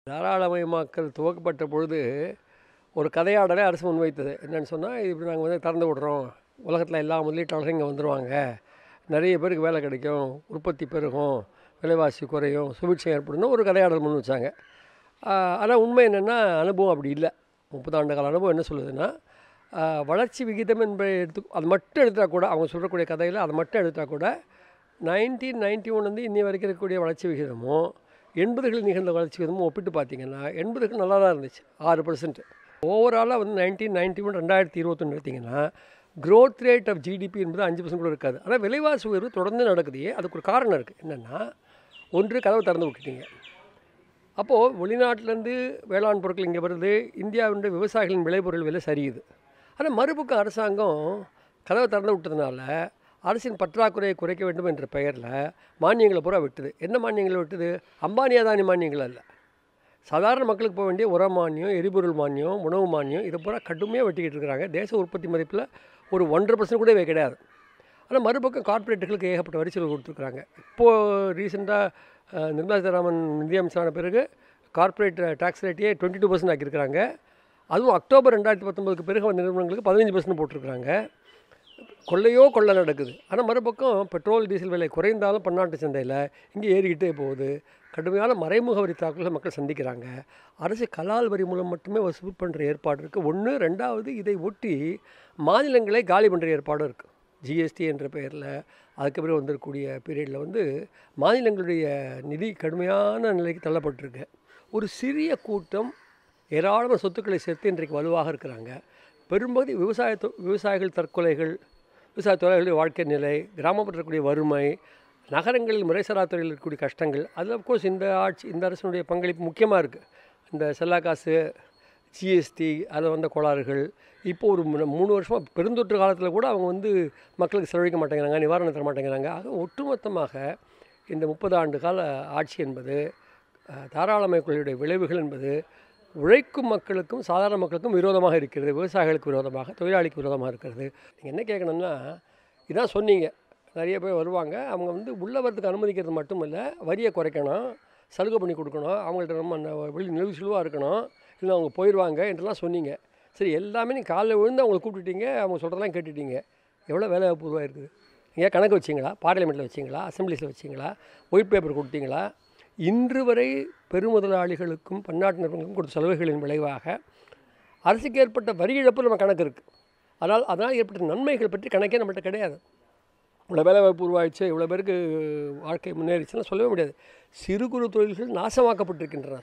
தாராளமயமாக்கல் துவக்கப்பட்ட பொழுது ஒரு கதையாடலை அரசு முன்வைத்தது என்னென்னு சொன்னால் இப்படி நாங்கள் வந்து திறந்து விடுறோம் உலகத்தில் எல்லா முதலீட்டாளரும் இங்கே வந்துடுவாங்க நிறைய பேருக்கு வேலை கிடைக்கும் உற்பத்தி பெருகும் விலைவாசி குறையும் சுபிட்சம் ஏற்படும்னு ஒரு கதையாடல் முன் வச்சாங்க ஆனால் உண்மை என்னென்னா அனுபவம் அப்படி இல்லை முப்பது ஆண்டு கால அனுபவம் என்ன சொல்லுதுன்னா ஆஹ், வளர்ச்சி விகிதம் என்பதை எடுத்து அது மட்டும் எடுத்தால் கூட அவங்க சொல்லக்கூடிய கதையில் அதை மட்டும் எடுத்தால் கூட நைன்டீன் நைன்டி ஒன்லேருந்து இன்னி வரைக்கும் இருக்கக்கூடிய வளர்ச்சி விகிதமும் எண்பதுகளில் நிகழ்ந்த வளர்ச்சி விகிதமும் ஒப்பிட்டு பார்த்தீங்கன்னா எண்பதுகள் நல்லா தான் இருந்துச்சு ஆறு பர்சன்ட் ஓவராலாக வந்து நைன்டீன் நைன்டி ஒன் ரெண்டாயிரத்தி இருபத்தொன்று எடுத்திங்கன்னா growth ரேட் ஆஃப் ஜிடிபி என்பது அஞ்சு பர்சன்ட் கூட இருக்காது ஆனால் விலைவாசி உயர்வு தொடர்ந்து நடக்குதே அதுக்கு ஒரு காரணம் இருக்குது என்னென்னா ஒன்று கதவை திறந்து விட்டுட்டீங்க அப்போது வெளிநாட்டிலேருந்து வேளாண் பொருட்கள் இங்கே வருது இந்தியாவுடைய விவசாயிகளின் விளைபொருள் விலை சரியுது ஆனால் மறுபக்கம் அரசாங்கம் கதவை திறந்து விட்டதுனால அரசின் பற்றாக்குறையை குறைக்க வேண்டும் என்ற பெயரில் மானியங்களை பூரா விட்டுது என்ன மானியங்களை விட்டுது அம்பானி அதானி மானியங்கள் அல்ல சாதாரண மக்களுக்கு போக வேண்டிய உர மானியம் எரிபொருள் மானியம் உணவு மானியம் இதை பூரா கடுமையாக வெட்டிக்கிட்டு இருக்கிறாங்க தேச உற்பத்தி மதிப்பில் ஒரு ஒன்றரை பர்சன்ட் கூட இவை கிடையாது ஆனால் மறுபக்கம் கார்ப்பரேட்டுகளுக்கு ஏகப்பட்ட வரிசைகள் கொடுத்துருக்குறாங்க இப்போது ரீசெண்டாக நிர்மலா சீதாராமன் நிதியமைச்சரான பிறகு கார்ப்பரேட் டேக்ஸ் ரேட்டையே டுவெண்ட்டி டூ பர்சன்ட் ஆக்கியிருக்கிறாங்க அதுவும் அக்டோபர் ரெண்டாயிரத்தி பத்தொம்பதுக்கு பிறகு வந்த நிறுவனங்களுக்கு பதினஞ்சு பர்சன்ட் போட்டிருக்கிறாங்க கொள்ளையோ கொள்ளை நடக்குது ஆனால் மறுபக்கம் பெட்ரோல் டீசல் விலை குறைந்தாலும் பன்னாட்டு சந்தையில் இங்கே ஏறிக்கிட்டே போகுது கடுமையான மறைமுக வரி தாக்குதலை மக்கள் சந்திக்கிறாங்க அரசு கலால் வரி மூலம் மட்டுமே வசூல் பண்ணுற ஏற்பாடு இருக்குது ஒன்று ரெண்டாவது இதை ஒட்டி மாநிலங்களை காலி பண்ணுற ஏற்பாடும் இருக்குது ஜிஎஸ்டி என்ற பெயரில் அதுக்கு பிறகு வந்திருக்கக்கூடிய பீரியடில் வந்து மாநிலங்களுடைய நிதி கடுமையான நிலைக்கு தள்ளப்பட்டிருக்கு ஒரு சிறிய கூட்டம் ஏராளமான சொத்துக்களை சேர்த்து இன்றைக்கு வலுவாக இருக்கிறாங்க பெரும்பகுதி விவசாய தொ- விவசாயிகள் தற்கொலைகள் விவசாய தொழிலாளர்களுடைய வாழ்க்கை நிலை கிராமப்புறத்தில் இருக்கக்கூடிய வறுமை நகரங்களில் முறைசாரா துறையில் இருக்கக்கூடிய கஷ்டங்கள் அதில் அப்கோர்ஸ் இந்த ஆட்சி இந்த அரசினுடைய பங்களிப்பு முக்கியமாக இருக்குது இந்த செல்லா காசு ஜிஎஸ்டி அதில் வந்த கோளாறுகள் இப்போ ஒரு மூணு- மூணு வருஷமாக பெருந்தொற்று காலத்தில் கூட அவங்க வந்து மக்களுக்கு செலவழிக்க மாட்டேங்கிறாங்க நிவாரணம் தர மாட்டேங்கிறாங்க ஆக ஒட்டுமொத்தமாக இந்த முப்பது ஆண்டு கால ஆட்சி என்பது அஹ், தாராளமய கொள்கையுடைய விளைவுகள் என்பது உழைக்கும் மக்களுக்கும் சாதாரண மக்களுக்கும் விரோதமாக இருக்கிறது விவசாயிகளுக்கு விரோதமாக தொழிலாளிக்கு விரோதமாக இருக்கிறது நீங்கள் என்ன கேட்கணும்னா இதான் சொன்னீங்க நிறைய பேர் வருவாங்க அவங்க வந்து உள்ள வரதுக்கு அனுமதிக்கிறது மட்டும் இல்லை வரியை குறைக்கணும் சலுகை பண்ணி கொடுக்கணும் அவங்கள்ட்ட ரொம்ப ந- வெளி நெளிவுசுழுவாக இருக்கணும் இல்லை அவங்க போயிடுவாங்க என்றெல்லாம் சொன்னீங்க சரி எல்லாமே நீங்கள் காலைல விழுந்து அவங்களை கூப்பிட்டுட்டீங்க அவங்க சொல்கிறதெல்லாம் கேட்டுட்டீங்க எவ்வளோ வேலை வாய்ப்பு உருவாயிருக்குது நீங்கள் கணக்கு வச்சிங்களா பார்லிமெண்ட்டில் வச்சிங்களா அசம்பிளிஸில் வச்சிங்களா ஒயிட் பேப்பர் கொடுத்தீங்களா இன்று வரை பெருமுதலாளிகளுக்கும் பன்னாட்டு நிறுவனங்களுக்கும் கொடுத்த சலுகைகளின் விளைவாக அரசுக்கு ஏற்பட்ட வரி இழப்பு நம்ம கணக்கு இருக்குது ஆனால் அதனால் ஏற்பட்ட நன்மைகள் பற்றி கணக்கே நம்மள்ட்ட கிடையாது இவ்வளோ வேலை வாய்ப்பு உருவாயிடுச்சு இவ்வளோ பேருக்கு வாழ்க்கை முன்னேறிச்சுன்னா சொல்லவே முடியாது சிறு குறு தொழில்கள் நாசமாக்கப்பட்டிருக்கின்றன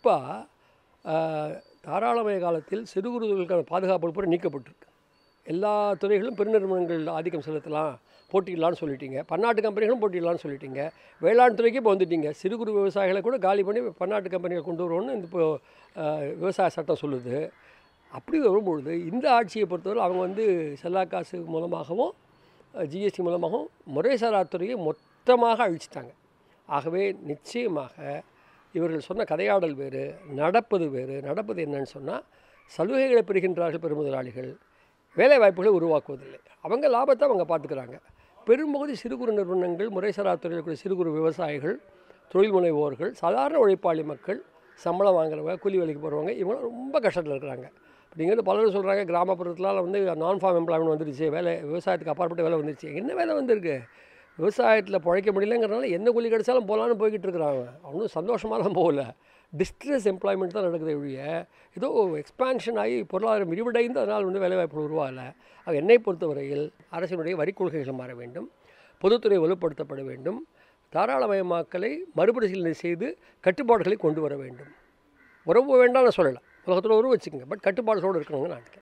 குறிப்பாக தாராளமய காலத்தில் சிறு குறு தொழில்களுக்கான பாதுகாப்பு கூட நீக்கப்பட்டிருக்கு எல்லா துறைகளும் பெருநிறுவனங்கள் ஆதிக்கம் செலுத்தலாம் போட்டியிடலாம்னு சொல்லிட்டீங்க பன்னாட்டு கம்பெனிகளும் போட்டியிடலாம்னு சொல்லிட்டீங்க வேளாண் துறைக்கு இப்போ வந்துட்டீங்க சிறு குறு விவசாயிகளை கூட காலி பண்ணி பன்னாட்டு கம்பெனிகளை கொண்டு வருவோம்னு இந்த இப்போ அஹ், விவசாய சட்டம் சொல்லுது அப்படி வரும்பொழுது இந்த ஆட்சியை பொறுத்தவரை அவங்க வந்து செல்லா காசு மூலமாகவும் ஜிஎஸ்டி மூலமாகவும் முறைசாரா துறையை மொத்தமாக அழிச்சிட்டாங்க ஆகவே நிச்சயமாக இவர்கள் சொன்ன கதையாடல் வேறு நடப்பது வேறு நடப்பது என்னன்னு சொன்னால் சலுகைகளை பெறுகின்றார்கள் பெருமுதலாளிகள் வேலை வாய்ப்புகளை உருவாக்குவதில்லை அவங்க லாபத்தை அவங்க பார்த்துக்கிறாங்க பெரும்பகுதி சிறு குறு நிறுவனங்கள் முறைசாரா துறையில் இருக்கக்கூடிய சிறு குறு விவசாயிகள் தொழில் முனைவோர்கள் சாதாரண உழைப்பாளி மக்கள் சம்பளம் வாங்குறவங்க கூலி வேலைக்கு போகிறவங்க இவங்க ரொம்ப கஷ்டத்தில் இருக்கிறாங்க இப்போ நீங்கள் வந்து பலரும் சொல்கிறாங்க கிராமப்புறத்தில் வந்து நான் ஃபார்ம் எம்ப்ளாய்மெண்ட் வந்துருச்சு வேலை விவசாயத்துக்கு அப்பாற்பட்ட வேலை வந்துருச்சு என்ன வேலை வந்திருக்கு விவசாயத்தில் பிழைக்க முடியலங்கிறனால எந்த கூலி கிடைச்சாலும் போகலான்னு போய்கிட்டு இருக்கிறாங்க அவனும் சந்தோஷமாக தான் போகல டிஸ்ட்ரெஸ் எம்ப்ளாய்மெண்ட் தான் நடக்குது ஒழிய ஏதோ எக்ஸ்பான்ஷன் ஆகி பொருளாதாரம் விரிவடைந்து அதனால் வந்து வேலைவாய்ப்பு உருவாகலை ஆக என்னை பொறுத்தவரையில் அரசினுடைய வரி கொள்கைகள் மாற வேண்டும் பொதுத்துறை வலுப்படுத்தப்பட வேண்டும் தாராளமயமாக்கலை மறுபரிசீலனை செய்து கட்டுப்பாடுகளை கொண்டு வர வேண்டும் உறவு வேண்டாம் நான் சொல்லலை உலகத்தில் உறவு வச்சுக்கோங்க பட் கட்டுப்பாடுகளோடு இருக்கணுங்க நான் நினைக்கிறேன்